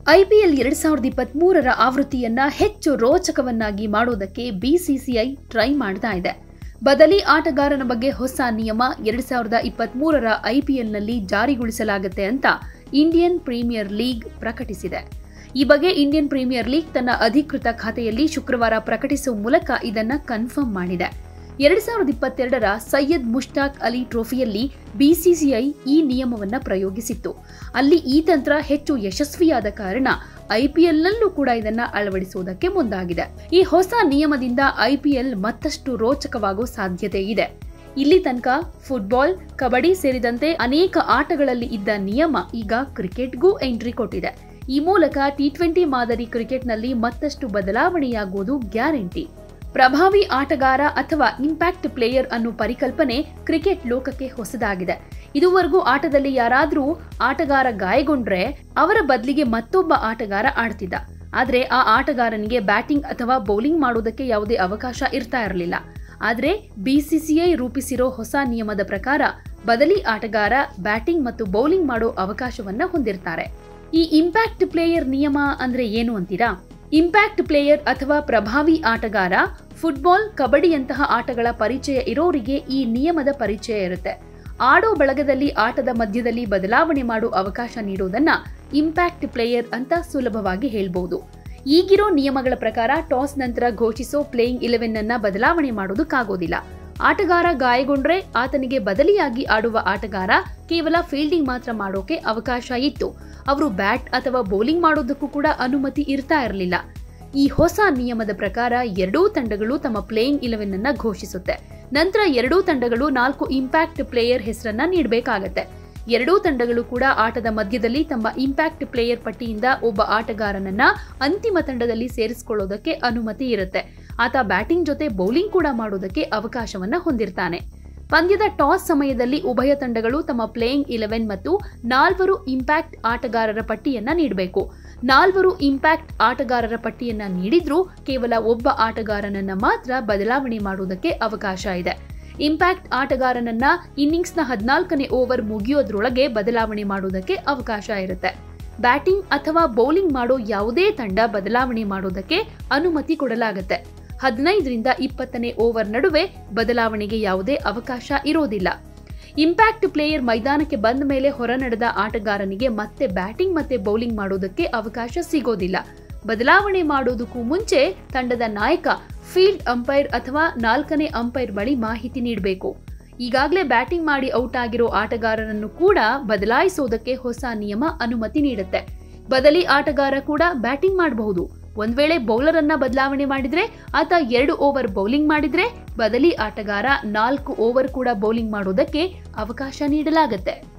IPL ಎರಡ್ ಸಾವಿರದ ಇಪ್ಪತ್ತ್ ಮೂರರ ಆವೃತ್ತಿಯನ್ನ ಹೆಚ್ಚು ರೋಚಕವನ್ನಾಗಿ ಮಾಡೋದಕ್ಕೆ ಬಿಸಿಸಿಐ ಟ್ರೈ ಮಾಡ್ತಾ ಇದೆ ಬದಲಿ ಆಟಗಾರನ ಬಗ್ಗೆ ಹೊಸ ನಿಯಮ ಎರಡ್ ಸಾವಿರದ ಇಪ್ಪತ್ತ್ ಮೂರರ ಐಪಿಎಲ್ನಲ್ಲಿ ಜಾರಿಗೊಳಿಸಲಾಗುತ್ತೆ ಅಂತ ಇಂಡಿಯನ್ ಪ್ರೀಮಿಯರ್ ಲೀಗ್ ಪ್ರಕಟಿಸಿದೆ ಈ ಬಗ್ಗೆ ಇಂಡಿಯನ್ ಪ್ರೀಮಿಯರ್ ಲೀಗ್ ತನ್ನ ಅಧಿಕೃತ ಖಾತೆಯಲ್ಲಿ ಶುಕ್ರವಾರ ಪ್ರಕಟಿಸುವ ಮೂಲಕ ಇದನ್ನ ಕನ್ಫರ್ಮ್ ಮಾಡಿದೆ ಎರಡ್ ಸಾವಿರದ ಇಪ್ಪತ್ತೆರಡರ ಸೈಯದ್ ಮುಷ್ತಾಕ್ ಅಲಿ ಟ್ರೋಫಿಯಲ್ಲಿ ಬಿಸಿಸಿಐ ಈ ನಿಯಮವನ್ನ ಪ್ರಯೋಗಿಸಿತ್ತು ಅಲ್ಲಿ ಈ ತಂತ್ರ ಹೆಚ್ಚು ಯಶಸ್ವಿಯಾದ ಕಾರಣ ಐಪಿಎಲ್ನಲ್ಲೂ ಕೂಡ ಇದನ್ನ ಅಳವಡಿಸುವುದಕ್ಕೆ ಮುಂದಾಗಿದೆ ಈ ಹೊಸ ನಿಯಮದಿಂದ ಐಪಿಎಲ್ ಮತ್ತಷ್ಟು ರೋಚಕವಾಗೋ ಸಾಧ್ಯತೆ ಇದೆ ಇಲ್ಲಿ ತನಕ ಫುಟ್ಬಾಲ್ ಕಬಡ್ಡಿ ಸೇರಿದಂತೆ ಅನೇಕ ಆಟಗಳಲ್ಲಿ ಇದ್ದ ನಿಯಮ ಈಗ ಕ್ರಿಕೆಟ್ಗೂ ಎಂಟ್ರಿ ಕೊಟ್ಟಿದೆ ಈ ಮೂಲಕ ಟಿ ಟ್ವೆಂಟಿ ಮಾದರಿ ಕ್ರಿಕೆಟ್ನಲ್ಲಿ ಮತ್ತಷ್ಟು ಬದಲಾವಣೆಯಾಗುವುದು ಗ್ಯಾರಂಟಿ ಪ್ರಭಾವಿ ಆಟಗಾರ ಅಥವಾ ಇಂಪ್ಯಾಕ್ಟ್ ಪ್ಲೇಯರ್ ಅನ್ನೋ ಪರಿಕಲ್ಪನೆ ಕ್ರಿಕೆಟ್ ಲೋಕಕ್ಕೆ ಹೊಸದಾಗಿದೆ ಇದುವರೆಗೂ ಆಟದಲ್ಲಿ ಯಾರಾದರೂ ಆಟಗಾರ ಗಾಯಗೊಂಡ್ರೆ ಅವರ ಬದಲಿಗೆ ಮತ್ತೊಬ್ಬ ಆಟಗಾರ ಆಡ್ತಿದ್ದ ಆದ್ರೆ ಆ ಆಟಗಾರನಿಗೆ ಬ್ಯಾಟಿಂಗ್ ಅಥವಾ ಬೌಲಿಂಗ್ ಮಾಡೋದಕ್ಕೆ ಯಾವುದೇ ಅವಕಾಶ ಇರ್ತಾ ಇರಲಿಲ್ಲ ಆದ್ರೆ ಬಿಸಿಸಿಐ ರೂಪಿಸಿರೋ ಹೊಸ ನಿಯಮದ ಪ್ರಕಾರ ಬದಲಿ ಆಟಗಾರ ಬ್ಯಾಟಿಂಗ್ ಮತ್ತು ಬೌಲಿಂಗ್ ಮಾಡೋ ಅವಕಾಶವನ್ನ ಹೊಂದಿರ್ತಾರೆ ಈ ಇಂಪ್ಯಾಕ್ಟ್ ಪ್ಲೇಯರ್ ನಿಯಮ ಅಂದ್ರೆ ಏನು ಅಂತೀರಾ ಇಂಪ್ಯಾಕ್ಟ್ ಪ್ಲೇಯರ್ ಅಥವಾ ಪ್ರಭಾವಿ ಆಟಗಾರ ಫುಟ್ಬಾಲ್ ಕಬಡ್ಡಿಯಂತಹ ಆಟಗಳ ಪರಿಚಯ ಇರೋರಿಗೆ ಈ ನಿಯಮದ ಪರಿಚಯ ಇರುತ್ತೆ ಆಡೋ ಬಳಗದಲ್ಲಿ ಆಟದ ಮಧ್ಯದಲ್ಲಿ ಬದಲಾವಣೆ ಮಾಡೋ ಅವಕಾಶ ನೀಡೋದನ್ನ ಇಂಪ್ಯಾಕ್ಟ್ ಪ್ಲೇಯರ್ ಅಂತ ಸುಲಭವಾಗಿ ಹೇಳ್ಬಹುದು ಈಗಿರೋ ನಿಯಮಗಳ ಪ್ರಕಾರ ಟಾಸ್ ನಂತರ ಘೋಷಿಸೋ ಪ್ಲೇಯಿಂಗ್ ಇಲೆವೆನ್ ಅನ್ನ ಬದಲಾವಣೆ ಮಾಡೋದಕ್ಕಾಗೋದಿಲ್ಲ ಆಟಗಾರ ಗಾಯಗೊಂಡ್ರೆ ಆತನಿಗೆ ಬದಲಿಯಾಗಿ ಆಡುವ ಆಟಗಾರ ಕೇವಲ ಫೀಲ್ಡಿಂಗ್ ಮಾತ್ರ ಮಾಡೋಕೆ ಅವಕಾಶ ಇತ್ತು ಅವರು ಬ್ಯಾಟ್ ಅಥವಾ ಬೌಲಿಂಗ್ ಮಾಡೋದಕ್ಕೂ ಕೂಡ ಅನುಮತಿ ಇರ್ತಾ ಇರಲಿಲ್ಲ ಈ ಹೊಸ ನಿಯಮದ ಪ್ರಕಾರ ಎರಡೂ ತಂಡಗಳು ತಮ್ಮ ಪ್ಲೇಯಿಂಗ್ ಇಲೆವೆನ್ ಅನ್ನ ಘೋಷಿಸುತ್ತೆ ನಂತರ ಎರಡೂ ತಂಡಗಳು ನಾಲ್ಕು ಇಂಪ್ಯಾಕ್ಟ್ ಪ್ಲೇಯರ್ ಹೆಸರನ್ನ ನೀಡಬೇಕಾಗತ್ತೆ ಎರಡೂ ತಂಡಗಳು ಕೂಡ ಆಟದ ಮಧ್ಯದಲ್ಲಿ ತಮ್ಮ ಇಂಪ್ಯಾಕ್ಟ್ ಪ್ಲೇಯರ್ ಪಟ್ಟಿಯಿಂದ ಒಬ್ಬ ಆಟಗಾರನನ್ನ ಅಂತಿಮ ತಂಡದಲ್ಲಿ ಸೇರಿಸಿಕೊಳ್ಳೋದಕ್ಕೆ ಅನುಮತಿ ಇರುತ್ತೆ ಆತ ಬ್ಯಾಟಿಂಗ್ ಜೊತೆ ಬೌಲಿಂಗ್ ಕೂಡ ಮಾಡೋದಕ್ಕೆ ಅವಕಾಶವನ್ನ ಹೊಂದಿರ್ತಾನೆ ಪಂದ್ಯದ ಟಾಸ್ ಸಮಯದಲ್ಲಿ ಉಭಯ ತಂಡಗಳು ತಮ್ಮ ಪ್ಲೇಯಿಂಗ್ ಇಲೆವೆನ್ ಮತ್ತು ನಾಲ್ವರು ಇಂಪ್ಯಾಕ್ಟ್ ಆಟಗಾರರ ಪಟ್ಟಿಯನ್ನ ನೀಡಬೇಕು ನಾಲ್ವರು ಇಂಪ್ಯಾಕ್ಟ್ ಆಟಗಾರರ ಪಟ್ಟಿಯನ್ನ ನೀಡಿದ್ರೂ ಕೇವಲ ಒಬ್ಬ ಆಟಗಾರನನ್ನ ಮಾತ್ರ ಬದಲಾವಣೆ ಮಾಡುವುದಕ್ಕೆ ಅವಕಾಶ ಇದೆ ಇಂಪ್ಯಾಕ್ಟ್ ಆಟಗಾರನನ್ನ ಇನ್ನಿಂಗ್ಸ್ನ ಹದಿನಾಲ್ಕನೇ ಓವರ್ ಮುಗಿಯೋದ್ರೊಳಗೆ ಬದಲಾವಣೆ ಮಾಡುವುದಕ್ಕೆ ಅವಕಾಶ ಇರುತ್ತೆ ಬ್ಯಾಟಿಂಗ್ ಅಥವಾ ಬೌಲಿಂಗ್ ಮಾಡೋ ಯಾವುದೇ ತಂಡ ಬದಲಾವಣೆ ಮಾಡೋದಕ್ಕೆ ಅನುಮತಿ ಕೊಡಲಾಗುತ್ತೆ ಹದಿನೈದರಿಂದ ಇಪ್ಪತ್ತನೇ ಓವರ್ ನಡುವೆ ಬದಲಾವಣೆಗೆ ಯಾವುದೇ ಅವಕಾಶ ಇರೋದಿಲ್ಲ ಇಂಪ್ಯಾಕ್ಟ್ ಪ್ಲೇಯರ್ ಮೈದಾನಕ್ಕೆ ಬಂದ ಮೇಲೆ ಹೊರ ನಡೆದ ಆಟಗಾರನಿಗೆ ಮತ್ತೆ ಬ್ಯಾಟಿಂಗ್ ಮತ್ತೆ ಬೌಲಿಂಗ್ ಮಾಡೋದಕ್ಕೆ ಅವಕಾಶ ಸಿಗೋದಿಲ್ಲ ಬದಲಾವಣೆ ಮಾಡೋದಕ್ಕೂ ಮುಂಚೆ ತಂಡದ ನಾಯಕ ಫೀಲ್ಡ್ ಅಂಪೈರ್ ಅಥವಾ ನಾಲ್ಕನೇ ಅಂಪೈರ್ ಬಳಿ ಮಾಹಿತಿ ನೀಡಬೇಕು ಈಗಾಗಲೇ ಬ್ಯಾಟಿಂಗ್ ಮಾಡಿ ಔಟ್ ಆಗಿರೋ ಆಟಗಾರರನ್ನು ಕೂಡ ಬದಲಾಯಿಸೋದಕ್ಕೆ ಹೊಸ ನಿಯಮ ಅನುಮತಿ ನೀಡುತ್ತೆ ಬದಲಿ ಆಟಗಾರ ಕೂಡ ಬ್ಯಾಟಿಂಗ್ ಮಾಡಬಹುದು ಒಂದ್ ವೇಳೆ ಬೌಲರ್ ಅನ್ನ ಬದಲಾವಣೆ ಮಾಡಿದ್ರೆ ಆತ ಎರಡು ಓವರ್ ಬೌಲಿಂಗ್ ಮಾಡಿದ್ರೆ ಬದಲಿ ಆಟಗಾರ ನಾಲ್ಕು ಓವರ್ ಕೂಡ ಬೌಲಿಂಗ್ ಮಾಡೋದಕ್ಕೆ ಅವಕಾಶ ನೀಡಲಾಗುತ್ತೆ